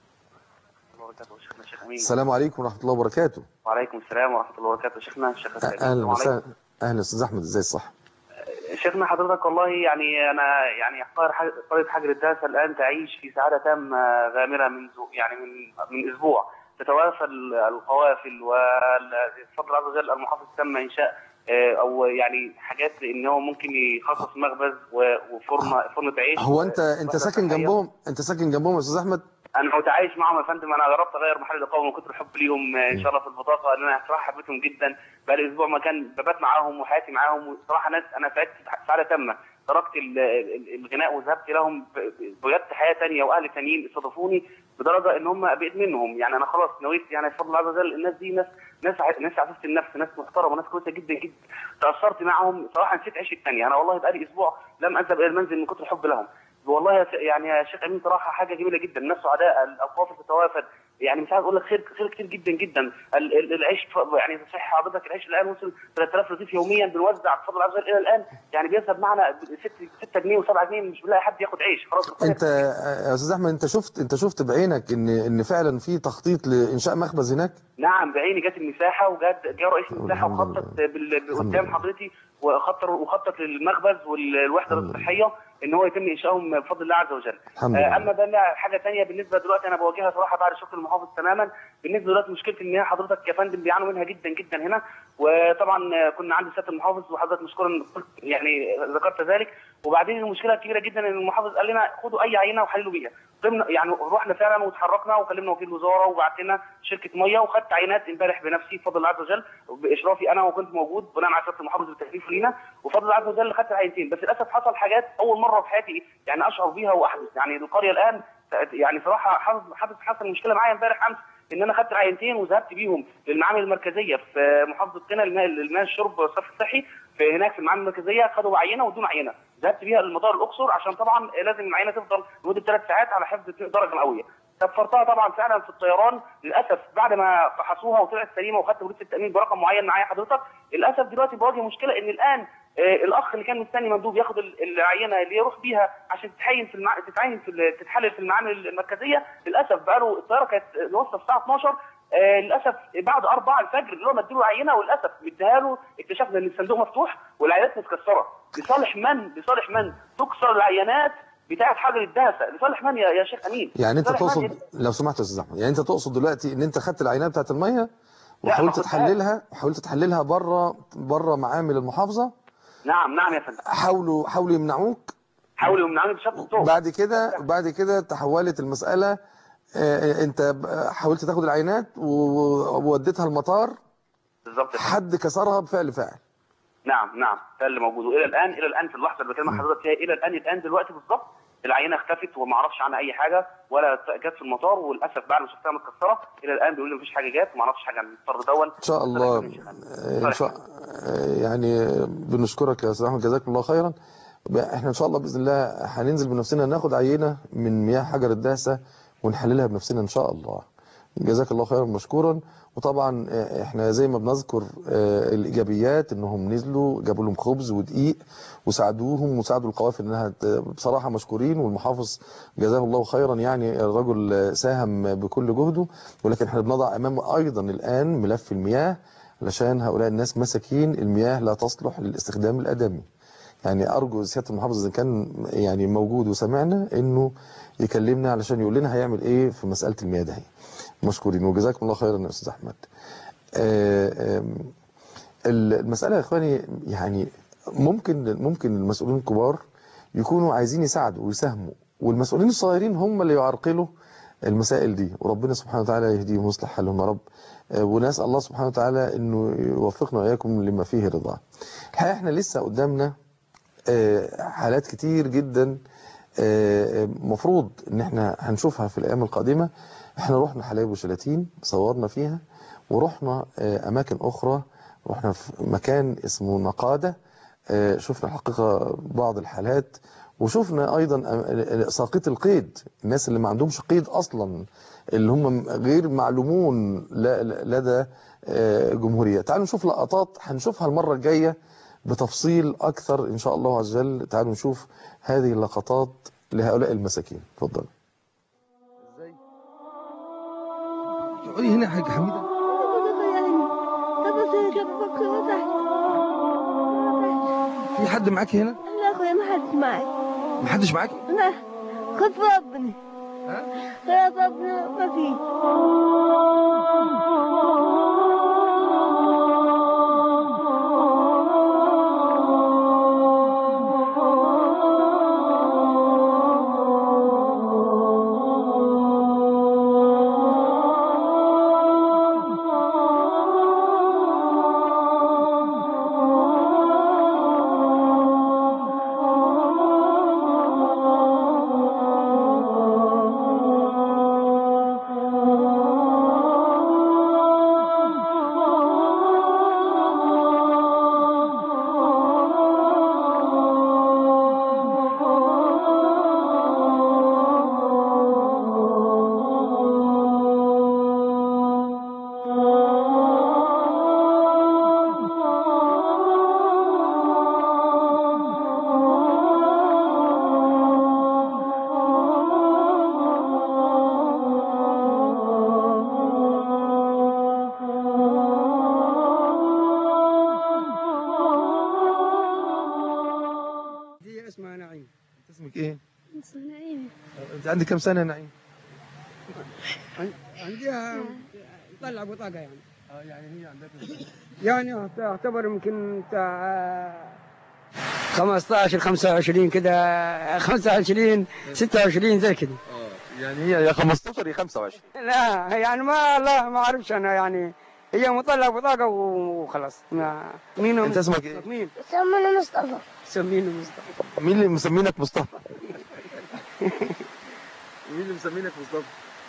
S2: السلام عليكم ورحمة الله وبركاته
S9: وعليكم السلام ورحمة الله وبركاته شيخنا الشيخ السعيد.
S2: أهلا
S9: السلام عليكم.
S2: وسهلا أهلا أستاذ أحمد إزاي الصح
S9: شيخنا حضرتك والله يعني أنا يعني قرية حج- قرية حجر الدهسة الآن تعيش في سعادة تامة غامرة منذ يعني من من أسبوع تتوافى ال- القوافل والفضل الله عز وجل المحافظ تم إنشاء آه، أو يعني حاجات إن هو ممكن يخصص مخبز و- وفرن فرن عيش
S2: هو أنت أنت ساكن جنبهم أنت ساكن جنبهم يا أستاذ أحمد
S9: انا متعايش معاهم يا فندم انا جربت اغير محل الاقامه من كتر حب ليهم آه، ان شاء الله في البطاقه لان انا صراحه حبيتهم جدا بقى لي اسبوع ما كان ببات معاهم وحياتي معاهم وصراحه ناس انا سعدت سعاده تامه تركت ال- ال- الغناء وذهبت لهم ب- ب- بجد حياه ثانيه واهل ثانيين استضافوني بدرجه ان هم بقيت منهم يعني انا خلاص نويت يعني بفضل الله عز وجل الناس دي ناس ناس ع- ناس عفيفه النفس ناس محترمه ناس كويسه جدا جدا تاثرت معاهم صراحه نسيت عيش الثانيه انا والله بقالي اسبوع لم اذهب الى المنزل من كتر حب لهم والله يا س- يعني يا شيخ امين صراحه حاجه جميله جدا الناس سعداء الاوقاف تتوافد يعني مش عايز اقول لك خير خير كتير جدا جدا ال- ال- العيش ف- يعني صحيح حضرتك العيش الان وصل 3000 رغيف يوميا بنوزع بفضل الله عز وجل الى الان يعني بيذهب معنا 6 6 جنيه و7 جنيه مش بنلاقي حد ياخد عيش خلاص القرية
S2: انت يا استاذ احمد انت شفت انت شفت بعينك ان ان فعلا في تخطيط لانشاء مخبز هناك
S9: نعم بعيني جت المساحه وجت جاء رئيس المساحه
S2: الحمد
S9: وخطط
S2: لله.
S9: بال-
S2: الحمد
S9: قدام
S2: لله.
S9: حضرتي وخطط وخطط للمخبز والوحده
S2: الحمد لله.
S9: الصحيه ان هو يتم انشائهم بفضل الله عز وجل.
S2: الحمد
S9: آه،
S2: لله.
S9: اما ده بقى حاجه ثانيه بالنسبه دلوقتي انا بواجهها صراحه بعد شكر المحافظ تماما بالنسبه دلوقتي مشكله المياه حضرتك يا فندم بيعانوا منها جدا جدا هنا وطبعا آه، كنا عند سياده المحافظ وحضرتك مشكورا قلت يعني ذكرت ذلك وبعدين المشكله الكبيره جدا ان المحافظ قال لنا خدوا اي عينه وحللوا بيها ضمن يعني رحنا فعلا وتحركنا وكلمنا وكيل الوزاره وبعت لنا شركه ميه وخدت عينات امبارح بنفسي بفضل الله عز وجل باشرافي انا وكنت موجود بناء على سياده المحافظ بالتكليف لينا وبفضل الله عز وجل خدت عينتين بس للاسف حصل حاجات اول مره في حياتي يعني اشعر بيها واحدث يعني القريه الان يعني صراحه حصل حصل حصل مشكله معايا امبارح امس ان انا خدت عينتين وذهبت بيهم للمعامل المركزيه في محافظه قنا للماء الماء الشرب والصرف الصحي في هناك في المعامل المركزيه خدوا عينه ودون عينه ذهبت بيها لمطار الاقصر عشان طبعا لازم العينه تفضل لمده ثلاث ساعات على حفظ درجه مئويه سفرتها طبعا فعلا في الطيران للاسف بعد ما فحصوها وطلعت سليمه وخدت بوليس التامين برقم معين معايا حضرتك للاسف دلوقتي بواجه مشكله ان الان آه، الاخ اللي كان مستني مندوب ياخد ال- العينه اللي يروح بيها عشان تتعين في المع... تتعين في ال- تتحلل في المعامل المركزيه للاسف بقى له الطياره كانت واصله الساعه 12 آه للاسف بعد 4 الفجر اللي هو مديله عينه وللاسف مديها له اكتشفنا ان الصندوق مفتوح والعينات متكسره لصالح من لصالح من تكسر العينات بتاعه حجر الدهسه لصالح من يا, يا شيخ امين
S2: يعني انت
S9: لصالح من
S2: تقصد لو سمحت يا استاذ احمد يعني انت تقصد دلوقتي ان انت خدت العينات بتاعت الميه
S9: ما
S2: وحاولت
S9: خدتهاش.
S2: تحللها وحاولت تحللها بره بره معامل المحافظه
S9: نعم نعم يا فندم
S2: حاولوا حاولوا يمنعوك
S9: حاولوا يمنعوني بشكل الطرق
S2: بعد كده بعد كده تحولت المسألة آه، انت ب- حاولت تاخد العينات و- ووديتها المطار
S9: بالظبط يا فندم.
S2: حد كسرها بفعل فاعل
S9: نعم نعم ده اللي موجود والى الان الى الان في اللحظه اللي بكلم حضرتك فيها الى الان الان دلوقتي بالظبط العينه اختفت وما اعرفش عنها اي حاجه ولا جت في المطار وللاسف بعد ما شفتها متكسره الى الان بيقول لي مفيش حاجه جت وما اعرفش حاجه عن المطار دون
S2: ان شاء الله آه، ان شاء آه، يعني آه، بنشكرك يا استاذ احمد جزاك الله خيرا ب- احنا ان شاء الله باذن الله هننزل بنفسنا ناخد عينة من مياه حجر الدهسة ونحللها بنفسنا ان شاء الله جزاك الله خيرا مشكورا وطبعا آه، احنا زي ما بنذكر آه، الايجابيات انهم نزلوا جابوا لهم خبز ودقيق وساعدوهم وساعدوا القوافل انها ت- بصراحه مشكورين والمحافظ جزاه الله خيرا يعني الرجل آه، ساهم بكل جهده ولكن احنا بنضع امامه ايضا الان ملف المياه علشان هؤلاء الناس مساكين المياه لا تصلح للاستخدام الادمي يعني ارجو سياده المحافظ اذا كان يعني موجود وسمعنا انه يكلمنا علشان يقول لنا هيعمل ايه في مساله المياه ده مشكورين وجزاكم الله خيرا يا استاذ احمد آه، آم، المساله يا اخواني يعني ممكن ممكن المسؤولين الكبار يكونوا عايزين يساعدوا ويساهموا والمسؤولين الصغيرين هم اللي يعرقلوا المسائل دي وربنا سبحانه وتعالى يهديهم ويصلح حالهم يا رب آه، ونسال الله سبحانه وتعالى انه يوفقنا واياكم لما فيه رضاه الحقيقه احنا لسه قدامنا آه، حالات كتير جدا آه، مفروض ان احنا هنشوفها في الايام القادمه احنا رحنا حلايب وشلاتين صورنا فيها ورحنا آه، اماكن اخرى رحنا في مكان اسمه نقاده آه، شفنا الحقيقه بعض الحالات وشفنا ايضا آه، ساقيط القيد الناس اللي ما عندهمش قيد اصلا اللي هم غير معلومون ل- لدى آه، جمهوريه تعالوا نشوف لقطات هنشوفها المره الجايه بتفصيل اكثر ان شاء الله عز وجل تعالوا نشوف هذه اللقطات لهؤلاء المساكين اتفضل
S10: اقعدي هنا يا حاج حميده في حد معاكي هنا
S11: لا اخويا ما حدش معي
S10: محدش معاكي
S11: لا خد ربنا ها ربنا ما في
S12: Oh
S10: اسمك ايه؟
S11: نعيم
S10: انت عندك كم سنة يا نعيم؟
S12: عندها طلع بطاقة يعني
S10: اه يعني هي عندها
S12: يعني تعتبر يمكن بتاع 15 25 كده 25 26 زي كده
S10: يعني هي يا 15 يا 25
S12: لا يعني ما لا ما اعرفش انا يعني هي مطلع بطاقة وخلاص ما مين
S10: انت اسمك ايه؟
S12: مين؟
S11: سمونا مصطفى
S12: سمينه مصطفى
S10: مين اللي مسمينك مصطفى؟ مين اللي مسمينك مصطفى؟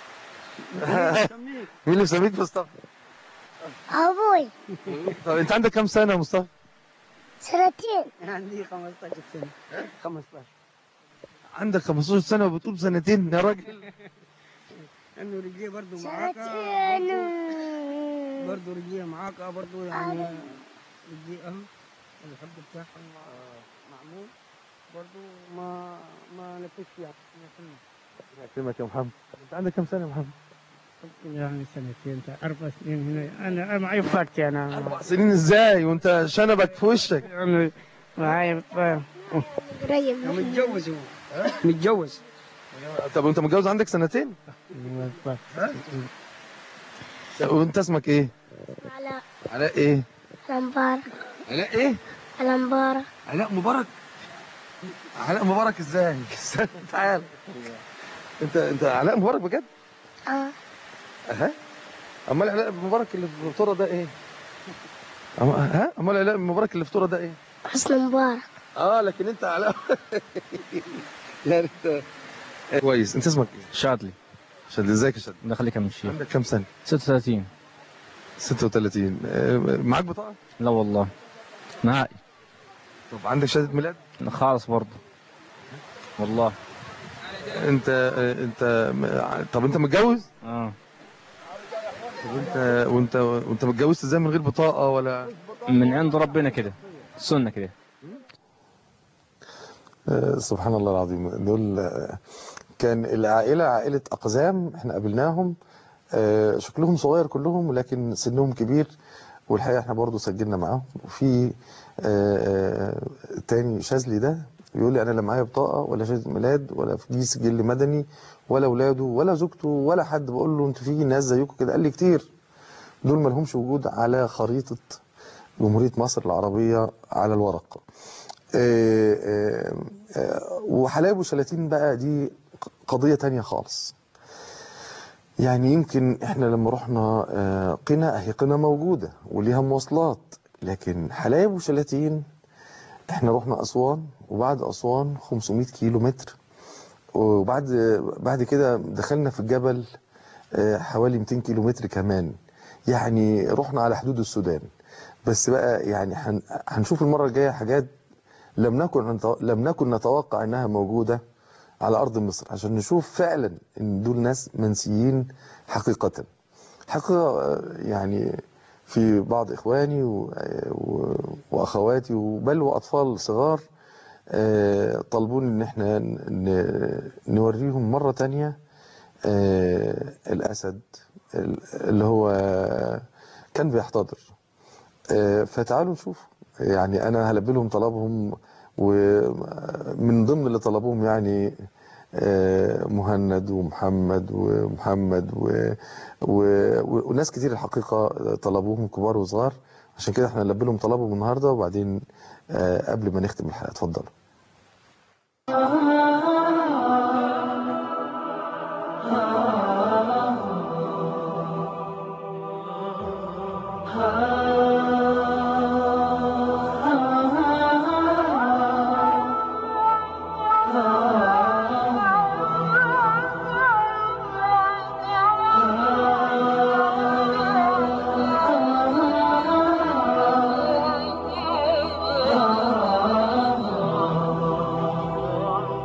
S10: مين اللي مسميك مصطفى؟
S11: أبوي
S10: طب انت عندك كم سنة يا مصطفى؟
S11: سنتين
S12: عندي 15 سنة 15
S10: عندك 15 سنة وبتقول سنتين يا راجل
S12: انه رجليه برضه معاك
S11: سنتين
S12: برضه رجليه معاك برضه يعني رجليه اهو الحب بتاعهم معمول برضه ما ما نفذش فيها
S10: يكرمك يا محمد انت عندك كم سنة يا محمد؟
S5: يعني سنتين اربع سنين هنا انا معي فاكتي انا
S10: أربع سنين ازاي وانت شنبك في وشك؟
S5: يعني معي
S11: قريب
S12: متجوز هو متجوز
S10: طب وانت متجوز عندك سنتين؟ وانت اسمك ايه؟
S11: على
S10: علاء ايه؟
S11: الأنبار
S10: علاء ايه؟
S11: الأنبار
S10: علاء مبارك علاء مبارك ازاي؟ استنى تعال انت انت علاء مبارك بجد؟
S11: اه
S10: اها امال علاء مبارك اللي في الفطوره ده ايه؟ أم... ها امال علاء مبارك اللي في الفطوره ده ايه؟
S11: حسن مبارك
S10: اه لكن انت علاء يعني انت كويس انت اسمك ايه؟
S13: شادلي
S10: شادلي ازيك يا شادلي؟
S13: الله يخليك يا من الشيخ
S10: عندك كم سنه؟
S13: 36
S10: 36 آه، معاك بطاقه؟
S13: لا والله نهائي
S10: طب عندك شهاده ميلاد؟
S13: خالص برضه والله
S10: انت آه، انت م- طب انت متجوز؟
S13: اه
S10: طب انت وانت وانت متجوزت ازاي من غير بطاقه ولا
S13: من عند ربنا كده سنة كده
S2: آه، سبحان الله العظيم دول آه، كان العائلة عائلة أقزام احنا قابلناهم آه، شكلهم صغير كلهم لكن سنهم كبير والحقيقة احنا برضو سجلنا معاهم وفي آه، آه، تاني شاذلي ده يقول لي أنا لا معايا بطاقة ولا شهادة ميلاد ولا في سجل مدني ولا أولاده ولا زوجته ولا حد بقول له أنتوا في ناس زيكم كده قال لي كتير دول ما لهمش وجود على خريطة جمهورية مصر العربية على الورق آه، آه، آه، وحلايب وشلاتين بقى دي قضية تانية خالص يعني يمكن احنا لما رحنا آه، قنا اهي قنا موجودة وليها مواصلات لكن حلايب وشلاتين احنا رحنا اسوان وبعد اسوان 500 كيلو متر وبعد بعد كده دخلنا في الجبل آه، حوالي 200 كيلو متر كمان يعني رحنا على حدود السودان بس بقى يعني هن- هنشوف المرة الجاية حاجات لم نكن لم نكن نتوقع انها موجودة على ارض مصر عشان نشوف فعلا ان دول ناس منسيين حقيقة حقيقة آه، يعني في بعض اخواني و- و- واخواتي وبل واطفال صغار آه، طلبوني ان احنا ن- نوريهم مرة تانية آه، الاسد ال- اللي هو كان بيحتضر آه، فتعالوا نشوف يعني انا هلبي لهم طلبهم ومن ضمن اللي طلبوهم يعني آه، مهند ومحمد ومحمد و... و... وناس كتير الحقيقة طلبوهم كبار وصغار عشان كده احنا نلبي لهم طلبهم النهارده وبعدين آه، قبل ما نختم الحلقة اتفضلوا
S11: Ah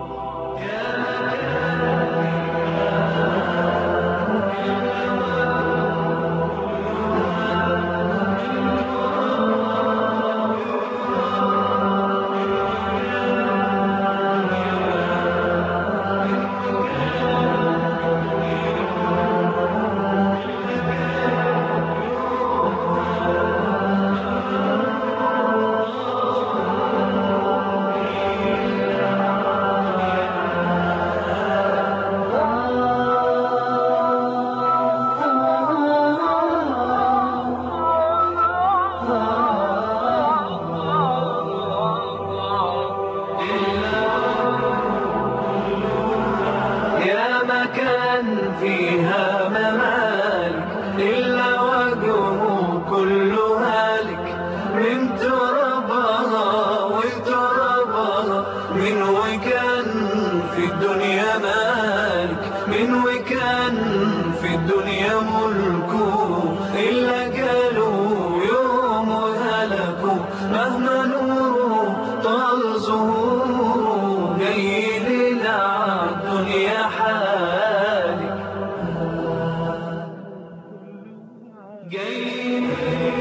S1: من ترابها وترابها من وكان في الدنيا مالك من وكان في الدنيا ملكه إلا قالوا يوم هلكوا مهما نوره طال ظهوره جاي لنا الدنيا حالك جاي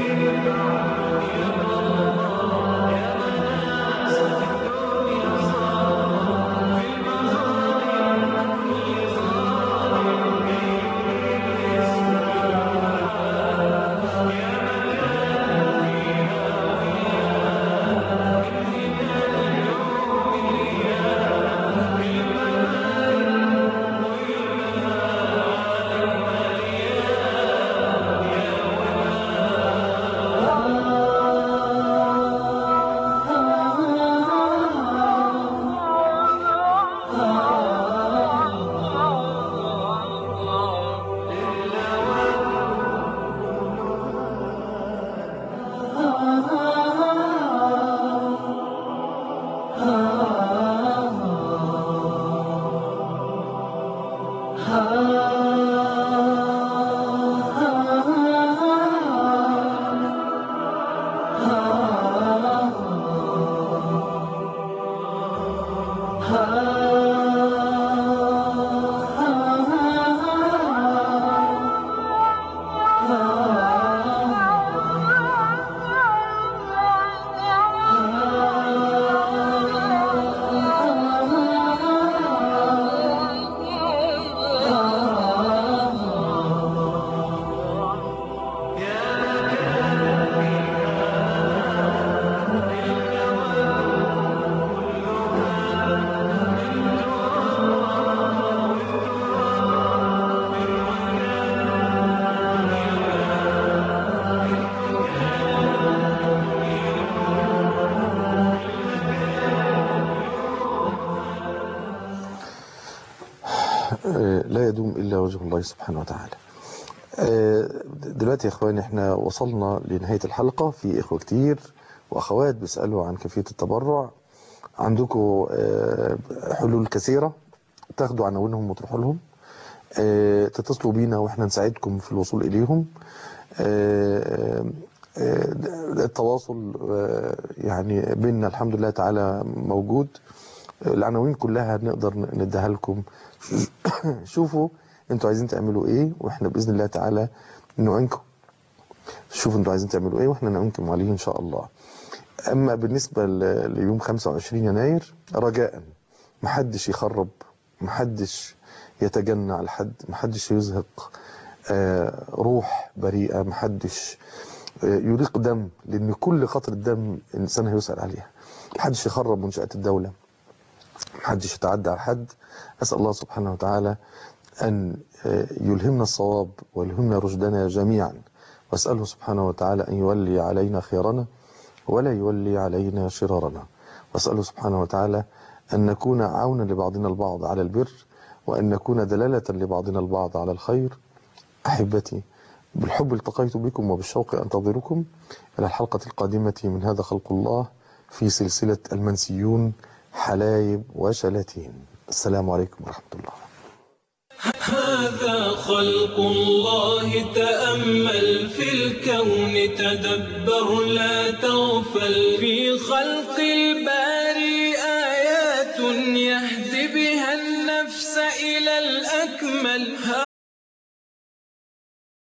S2: آه، لا يدوم إلا وجه الله سبحانه وتعالى آه، دلوقتي يا إخواني إحنا وصلنا لنهاية الحلقة في إخوة كتير وأخوات بيسألوا عن كيفية التبرع عندكم آه، حلول كثيرة تاخدوا عناوينهم وتروحوا لهم آه، تتصلوا بينا وإحنا نساعدكم في الوصول إليهم آه، آه، التواصل آه، يعني بيننا الحمد لله تعالى موجود العناوين كلها نقدر نديها لكم شوفوا انتوا عايزين تعملوا ايه واحنا باذن الله تعالى نعينكم شوفوا انتوا عايزين تعملوا ايه واحنا نعينكم عليه ان شاء الله اما بالنسبه ل- ليوم 25 يناير رجاء محدش يخرب محدش يتجنى على حد محدش يزهق آه، روح بريئه محدش آه، يريق دم لان كل قطره دم الانسان هيسال عليها محدش يخرب منشات الدوله محدش يتعدى على حد أسأل الله سبحانه وتعالى أن آه، يلهمنا الصواب ويلهمنا رشدنا جميعا وأسأله سبحانه وتعالى أن يولي علينا خيرنا ولا يولي علينا شرارنا وأسأله سبحانه وتعالى أن نكون عونا لبعضنا البعض على البر وأن نكون دلالة لبعضنا البعض على الخير أحبتي بالحب التقيت بكم وبالشوق أنتظركم إلى الحلقة القادمة من هذا خلق الله في سلسلة المنسيون حلايب وشلاتين السلام عليكم ورحمة الله
S1: هذا خلق الله تأمل في الكون تدبر لا تغفل في خلق الباري آيات يهدي بها النفس إلى الأكمل